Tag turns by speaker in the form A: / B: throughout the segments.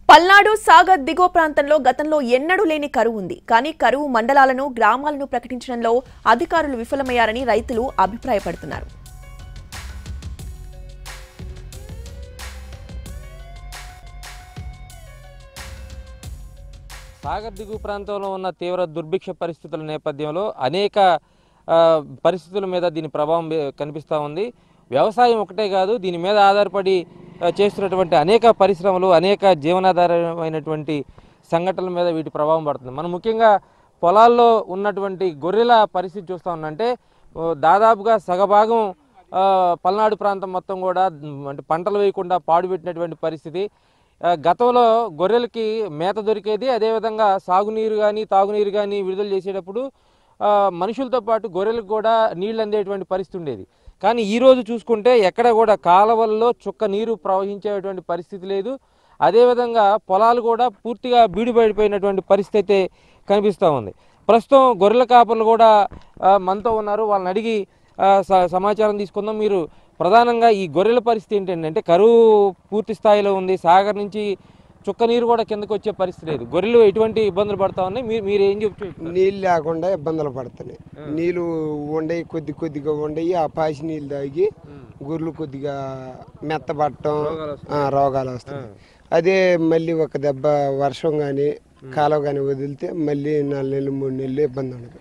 A: పల్నాడు సాగర్ దిగువ ప్రాంతంలో గతంలో ఎన్నడూ లేని కరువు ఉంది కానీ కరువు మండలాలను గ్రామాలను ప్రకటించడంలో అధికారులు విఫలమయ్యారని రైతులు అభిప్రాయపడుతున్నారు
B: సాగర్ దిగువ ప్రాంతంలో ఉన్న తీవ్ర దుర్భిక్ష పరిస్థితుల నేపథ్యంలో అనేక ఆ, పరిస్థితుల మీద దీని ప్రభావం బే- కనిపిస్తూ ఉంది వ్యవసాయం ఒకటే కాదు దీని మీద ఆధారపడి ఆ, చేస్తున్నటువంటి అనేక పరిశ్రమలు అనేక జీవనాధారమైనటువంటి సంఘటనల మీద వీటి ప్రభావం పడుతుంది మనం ముఖ్యంగా పొలాల్లో ఉన్నటువంటి గొర్రెల పరిస్థితి చూస్తూ ఉన్నంటే ఓ, దాదాపుగా సగభాగం ఆ, పల్నాడు ప్రాంతం మొత్తం కూడా ఉమ్, అంటే పంటలు వేయకుండా పాడుపెట్టినటువంటి పరిస్థితి ఆ, గతంలో గొర్రెలకి మేత దొరికేది అదేవిధంగా సాగునీరు కానీ తాగునీరు కానీ విడుదల చేసేటప్పుడు ఆ, మనుషులతో పాటు గొర్రెలకు కూడా నీళ్ళు అందేటువంటి పరిస్థితి ఉండేది కానీ ఈ రోజు చూసుకుంటే ఎక్కడ కూడా కాలవల్లో చుక్క నీరు ప్రవహించేటువంటి పరిస్థితి లేదు అదేవిధంగా పొలాలు కూడా పూర్తిగా బీడుబడిపోయినటువంటి పరిస్థితి అయితే కనిపిస్తూ ఉంది ప్రస్తుతం గొర్రెల కాపర్లు కూడా ఆ, మనతో ఉన్నారు వాళ్ళని అడిగి ఆ, స- సమాచారం తీసుకుందాం మీరు ప్రధానంగా ఈ గొర్రెల పరిస్థితి ఏంటంటే అంటే కరువు పూర్తి స్థాయిలో ఉంది సాగర్ నుంచి చుక్క నీరు కూడా కిందకు వచ్చే పరిస్థితి లేదు గొర్రెలు ఎటువంటి ఇబ్బందులు పడతా ఉన్నాయి మీరు మీరు ఏం చెప్తూ
C: నీళ్ళు లేకుండా ఇబ్బందులు పడుతున్నాయి నీళ్ళు ఉండయి కొద్ది కొద్దిగా ఉండయి ఆ పాసి నీళ్ళు తాగి గొర్రెలు కొద్దిగా మెత్తబట్టడం ఆ, రోగాలు వస్తాయి అదే మళ్ళీ ఒక దెబ్బ వర్షం కానీ కాలువ కానీ వదిలితే మళ్ళీ నాలుగు నెలలు మూడు నెలలు ఇబ్బంది ఉండదు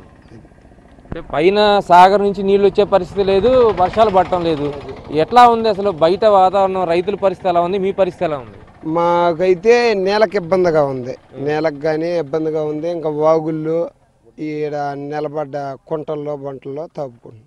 B: అంటే పైన సాగర్ నుంచి నీళ్ళు వచ్చే పరిస్థితి లేదు వర్షాలు పడటం లేదు ఎట్లా ఉంది అసలు బయట వాతావరణం రైతుల పరిస్థితి ఎలా ఉంది మీ పరిస్థితి ఎలా ఉంది
C: మాకైతే నేలకు ఇబ్బందిగా ఉంది నేలకు కానీ ఇబ్బందిగా ఉంది ఇంకా వాగుల్లో ఈడ నిలబడ్డ కుంటల్లో బంటల్లో తప్పుకుంటున్నాం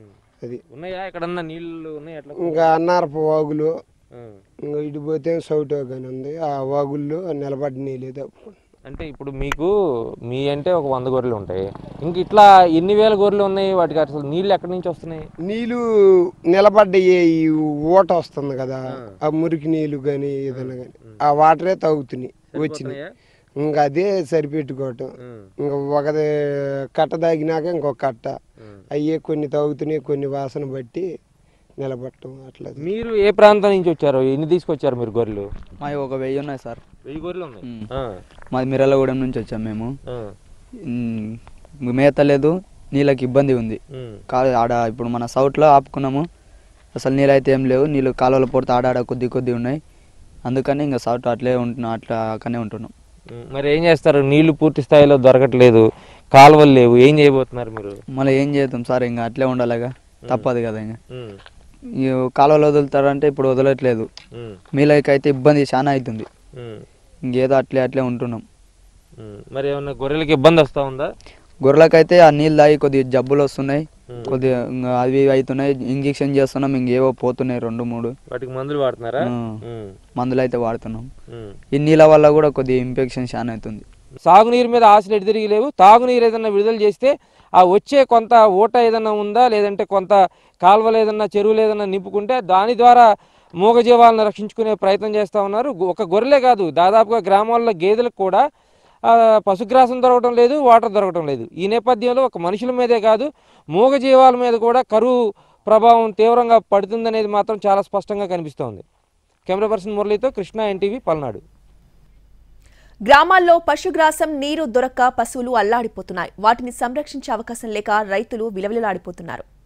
C: అది
B: ఉన్నాయా ఎక్కడన్నా నీళ్ళు ఉన్నాయి ఎట్లా
C: ఇంకా అన్నారపు వాగులు
B: ఆ.
C: ఇంకా ఇటు పోతే సౌటు కానీ ఉంది ఆ వాగుల్లో నిలబడ్డ నీళ్ళే తప్పుకుంటున్నాం
B: అంటే ఇప్పుడు మీకు మీ అంటే ఒక వంద గొర్రెలు ఉంటాయి ఇంక ఇట్లా ఎన్ని వేల గొర్రెలు ఉన్నాయి వాటికి అసలు నీళ్ళు ఎక్కడి నుంచి వస్తున్నాయి
C: నీళ్ళు నిలబడ్డ ఏ ఈ ఊట వస్తుంది కదా ఆ మురికి నీళ్ళు కానీ ఏదైనా కానీ ఆ వాటరే తాగుతున్నాయి వచ్చినాయి ఇంకా అదే సరిపెట్టుకోవటం ఇంకా ఒకది కట్ట తాగినాక ఇంకొక కట్ట అయ్యే కొన్ని తాగుతున్నాయి కొన్ని వాసన బట్టి నిలబడటం అట్లా
B: మీరు ఏ ప్రాంతం నుంచి వచ్చారు ఎన్ని తీసుకొచ్చారు మీరు గొర్రెలు
D: మావి ఒక వెయ్యి ఉన్నాయి సార్
B: వెయ్యి గొర్రెలు ఉన్నాయి
D: మ్.
B: ఆ,
D: మాది మిర్యాలగూడెం నుంచి వచ్చాం మేము
B: ఆ,
D: మ్, మేత లేదు నీళ్ళకి ఇబ్బంది ఉంది
B: ఉమ్,
D: కా ఆడ ఇప్పుడు మన సౌట్లో ఆపుకున్నాము అసలు నీళ్ళు అయితే ఏం లేవు నీళ్ళు కాలువలో పొడితే ఆడాడ కొద్ది కొద్ది ఉన్నాయి అందుకని ఇంకా సౌట్ అట్లే ఉంటున్నాం అట్లా అక్కడనే ఉంటున్నాం
B: ఉమ్. మరి ఏం చేస్తారు నీళ్లు పూర్తి స్థాయిలో దొరకట్లేదు కాలువలు లేవు ఏం చేయబోతున్నారు మీరు
D: మళ్ళీ ఏం చేద్దాం సార్ ఇంకా అట్లే ఉండాలిగా తప్పదు కదా ఇంకా
B: ఉమ్,
D: ఈ కాలువలో వదులుతారంటే ఇప్పుడు వదలట్లేదు
B: ఉమ్,
D: మీలకి అయితే ఇబ్బంది చాలా అవుతుంది
B: ఉమ్,
D: ఇంకేదో అట్లే అట్లే ఉంటున్నాం
B: ఉమ్. మరి ఏమన్నా గొర్రెలకి ఇబ్బంది వస్తా ఉందా
D: గొర్రెలకైతే ఆ నీళ్ళు తాగి కొద్దిగా జబ్బులు వస్తున్నాయి
B: ఉమ్.
D: కొద్దిగా ఇంకా అవి ఇవి అవుతున్నాయి ఇంజెక్షన్ చేస్తున్నాం ఇంకేవో పోతున్నాయి రెండు మూడు
B: వాటికి మందులు వాడుతున్నారా
D: ఉమ్.
B: ఉమ్,
D: మందులు అయితే వాడుతున్నాం
B: ఉమ్.
D: ఈ నీళ్ళ వల్ల కూడా కొద్దిగా ఇన్ఫెక్షన్ చాలా అవుతుంది
B: సాగునీరు మీద ఆశలు ఎటు తిరిగి లేవు తాగునీరు ఏదైనా విడుదల చేస్తే ఆ వచ్చే కొంత ఊట ఏదైనా ఉందా లేదంటే కొంత కాలువలు ఏదన్నా చెరువులు ఏదన్నా నింపుకుంటే దాని ద్వారా మూగజీవాలను రక్షించుకునే ప్రయత్నం చేస్తూ ఉన్నారు గొ- ఒక గొర్రెలే కాదు దాదాపుగా గ్రామాల్లో గేదెలకు కూడా ఆ, పశుగ్రాసం దొరకడం లేదు వాటర్ దొరకడం లేదు ఈ నేపథ్యంలో ఒక మనుషుల మీదే కాదు మూగజీవాల మీద కూడా కరువు ప్రభావం తీవ్రంగా పడుతుందనేది మాత్రం చాలా స్పష్టంగా కనిపిస్తోంది కెమెరా పర్సన్ మురళితో కృష్ణ ఎన్టీవీ పల్నాడు
A: గ్రామాల్లో పశుగ్రాసం నీరు దొరక్క పశువులు అల్లాడిపోతున్నాయి వాటిని సంరక్షించే అవకాశం లేక రైతులు విలవిలలాడిపోతున్నారు